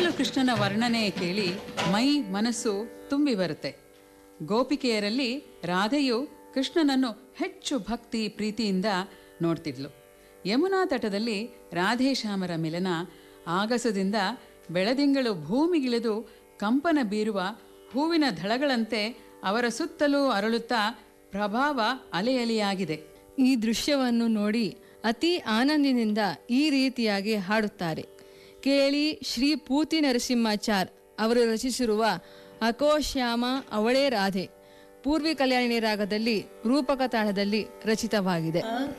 ಯಾವಾಗಲೂ ಕೃಷ್ಣನ ವರ್ಣನೆ ಕೇಳಿ ಮೈ ಮನಸ್ಸು ತುಂಬಿ ಬರುತ್ತೆ ಗೋಪಿಕೆಯರಲ್ಲಿ ರಾಧೆಯು ಕೃಷ್ಣನನ್ನು ಹೆಚ್ಚು ಭಕ್ತಿ ಪ್ರೀತಿಯಿಂದ ನೋಡ್ತಿದ್ಲು ಯಮುನಾ ತಟದಲ್ಲಿ ರಾಧೇಶ್ಯಾಮರ ಮಿಲನ ಆಗಸದಿಂದ ಬೆಳದಿಂಗಳು ಭೂಮಿಗಿಳಿದು ಕಂಪನ ಬೀರುವ ಹೂವಿನ ದಳಗಳಂತೆ ಅವರ ಸುತ್ತಲೂ ಅರಳುತ್ತಾ ಪ್ರಭಾವ ಅಲೆಯಲಿಯಾಗಿದೆ ಈ ದೃಶ್ಯವನ್ನು ನೋಡಿ ಅತಿ ಆನಂದಿನಿಂದ ಈ ರೀತಿಯಾಗಿ ಹಾಡುತ್ತಾರೆ ಕೇಳಿ ಶ್ರೀ ಪೂತಿ ನರಸಿಂಹಾಚಾರ್ ಅವರು ರಚಿಸಿರುವ ಅಕೋಶ್ಯಾಮ ಅವಳೇ ರಾಧೆ ಪೂರ್ವಿ ಕಲ್ಯಾಣಿನಿ ರಾಗದಲ್ಲಿ ರೂಪಕ ತಾಳದಲ್ಲಿ ರಚಿತವಾಗಿದೆ